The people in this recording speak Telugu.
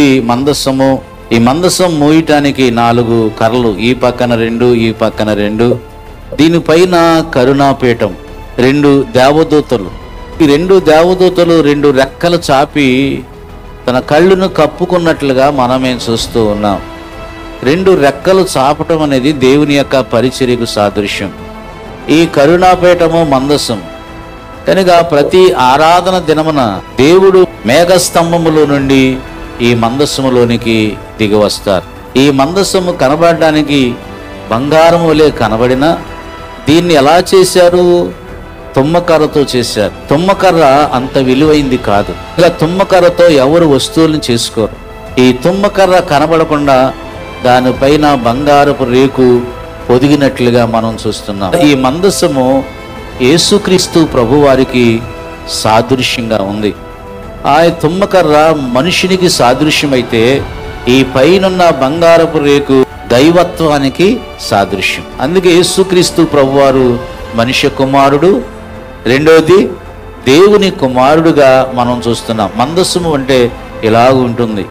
మందస్సము ఈ మందసం మోయటానికి నాలుగు కర్రలు ఈ పక్కన రెండు ఈ పక్కన రెండు దీనిపైన కరుణాపీఠం రెండు దేవదూతలు ఈ రెండు దేవదూతలు రెండు రెక్కలు చాపి తన కళ్ళును కప్పుకున్నట్లుగా మనమే చూస్తూ ఉన్నాం రెండు రెక్కలు చాపటం అనేది దేవుని యొక్క పరిచర్యకు సాదృశ్యం ఈ కరుణాపీఠము మందసం కనుక ప్రతి ఆరాధన దినమున దేవుడు మేఘస్తంభములో నుండి ఈ మందస్సములోనికి దిగి వస్తారు ఈ మందస్సము కనబడడానికి బంగారం వలె కనబడినా దీన్ని ఎలా చేశారు తుమ్మకర్రతో చేశారు తుమ్మకర్ర అంత విలువైంది కాదు ఇలా తుమ్మకర్రతో ఎవరు వస్తువులను చేసుకోరు ఈ తుమ్మకర్ర కనబడకుండా దానిపైన బంగారపు రేకు పొదిగినట్లుగా మనం చూస్తున్నాం ఈ మందస్సము యేసుక్రీస్తు ప్రభువారికి సాదృశ్యంగా ఉంది ఆ తుమ్మకర్ర మనుషునికి సాదృశ్యమైతే ఈ పైనున్న బంగారపు రేకు దైవత్వానికి సాదృశ్యం అందుకే యేసుక్రీస్తు ప్రభువారు మనుష్య కుమారుడు రెండవది దేవుని కుమారుడుగా మనం చూస్తున్నాం మందస్సుము అంటే ఇలాగ ఉంటుంది